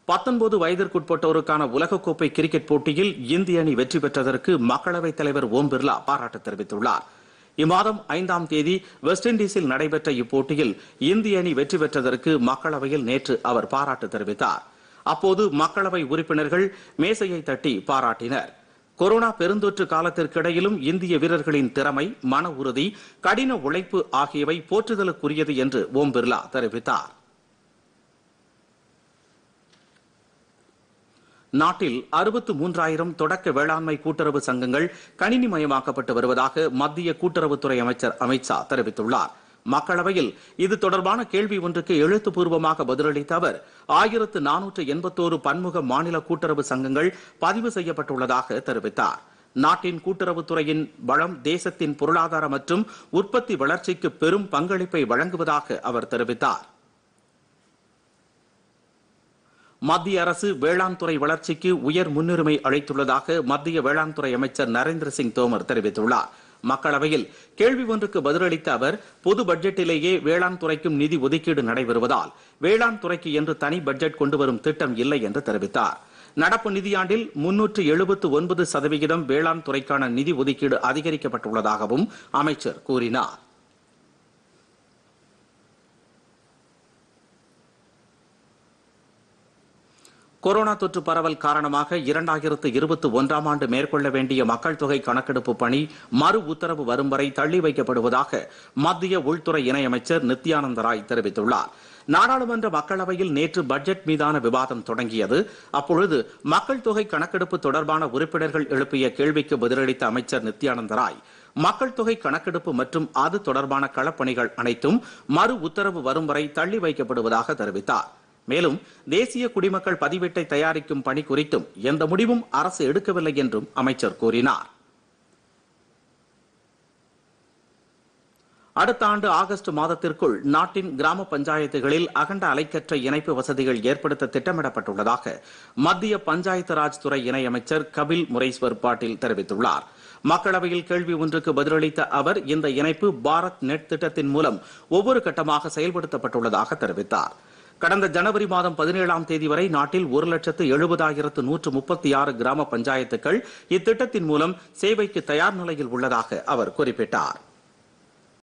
பத்தொன்பது வயதிற்குட்பட்டோருக்கான உலகக்கோப்பை கிரிக்கெட் போட்டியில் இந்திய அணி வெற்றி பெற்றதற்கு மக்களவைத் தலைவர் ஓம் பிர்லா பாராட்டு தெரிவித்துள்ளார் இம்மாதம் ஐந்தாம் தேதி வெஸ்ட் இண்டீஸில் நடைபெற்ற இப்போட்டியில் இந்திய அணி வெற்றி பெற்றதற்கு மக்களவையில் நேற்று அவர் பாராட்டு தெரிவித்தார் அப்போது மக்களவை உறுப்பினர்கள் மேசையை தட்டி பாராட்டினர் கொரோனா பெருந்தொற்று காலத்திற்கிடையிலும் இந்திய வீரர்களின் திறமை மன உறுதி கடின உழைப்பு ஆகியவை போற்றுதலுக்குரியது என்று ஓம் பிர்லா தெரிவித்தார் நாட்டில் அறுபத்து மூன்றாயிரம் தொடக்க வேளாண்மை கூட்டுறவு சங்கங்கள் கணினிமயமாக்கப்பட்டு வருவதாக மத்திய கூட்டுறவுத்துறை அமைச்சர் அமித் ஷா தெரிவித்துள்ளார் மக்களவையில் இது தொடர்பான கேள்வி ஒன்றுக்கு எழுத்துப்பூர்வமாக பதிலளித்த அவர் ஆயிரத்து நானூற்று எண்பத்தோரு பன்முக மாநில கூட்டுறவு சங்கங்கள் பதிவு செய்யப்பட்டுள்ளதாக தெரிவித்தார் நாட்டின் கூட்டுறவுத்துறையின் வளம் தேசத்தின் பொருளாதார மற்றும் உற்பத்தி வளர்ச்சிக்கு பெரும் பங்களிப்பை வழங்குவதாக அவர் தெரிவித்தார் மத்திய அரசு வேளாண் துறை வளர்ச்சிக்கு உயர் முன்னுரிமை அளித்துள்ளதாக மத்திய வேளாண் துறை அமைச்சர் நரேந்திர சிங் தோமர் தெரிவித்துள்ளார் மக்களவையில் கேள்வி ஒன்றுக்கு பதிலளித்த அவர் பொது பட்ஜெட்டிலேயே வேளாண் துறைக்கும் நிதி ஒதுக்கீடு நடைபெறுவதால் வேளாண் துறைக்கு என்று தனி பட்ஜெட் கொண்டு வரும் திட்டம் இல்லை என்று தெரிவித்தார் நடப்பு நிதியாண்டில் முன்னூற்று எழுபத்து ஒன்பது சதவிகிதம் வேளாண் துறைக்கான நிதி ஒதுக்கீடு அதிகரிக்கப்பட்டுள்ளதாகவும் அமைச்சர் கூறினார் கொரோனா தொற்று பரவல் காரணமாக இரண்டாயிரத்து இருபத்தி ஒன்றாம் ஆண்டு மேற்கொள்ள வேண்டிய மக்கள் தொகை கணக்கெடுப்பு பணி மறு உத்தரவு வரும் வரை தள்ளி வைக்கப்படுவதாக மத்திய உள்துறை இணையமைச்சர் நித்யானந்த ராய் தெரிவித்துள்ளார் நாடாளுமன்ற மக்களவையில் நேற்று பட்ஜெட் மீதான விவாதம் தொடங்கியது அப்பொழுது மக்கள் தொகை கணக்கெடுப்பு தொடர்பான உறுப்பினர்கள் எழுப்பிய கேள்விக்கு பதிலளித்த அமைச்சர் நித்யானந்த ராய் மக்கள் தொகை கணக்கெடுப்பு மற்றும் அது தொடர்பான களப்பணிகள் அனைத்தும் மறு உத்தரவு வரும் வரை தள்ளி வைக்கப்படுவதாக தெரிவித்தார் மேலும் தேசிய குடிமக்கள் பதிவேட்டை தயாரிக்கும் பணி குறித்தும் எந்த முடிவும் அரசு எடுக்கவில்லை என்றும் அமைச்சர் கூறினார் அடுத்த ஆண்டு ஆகஸ்ட் மாதத்திற்குள் நாட்டின் கிராம பஞ்சாயத்துகளில் அகண்ட அலைக்கற்ற இணைப்பு வசதிகள் ஏற்படுத்த திட்டமிடப்பட்டுள்ளதாக மத்திய பஞ்சாயத்து ராஜ் துறை இணையமைச்சர் கபில் முரேஸ்வர் பாட்டீல் தெரிவித்துள்ளார் மக்களவையில் கேள்வி ஒன்றுக்கு பதிலளித்த அவர் இந்த இணைப்பு பாரத் நெட் திட்டத்தின் மூலம் ஒவ்வொரு கட்டமாக செயல்படுத்தப்பட்டுள்ளதாக தெரிவித்தார் கடந்த ஜனவரி மாதம் பதினேழாம் தேதி வரை நாட்டில் ஒரு லட்சத்து எழுபதாயிரத்து நூற்று முப்பத்தி ஆறு கிராம பஞ்சாயத்துக்கள் இத்திட்டத்தின் மூலம் சேவைக்கு தயார் நிலையில் உள்ளதாக அவர் குறிப்பிட்டார்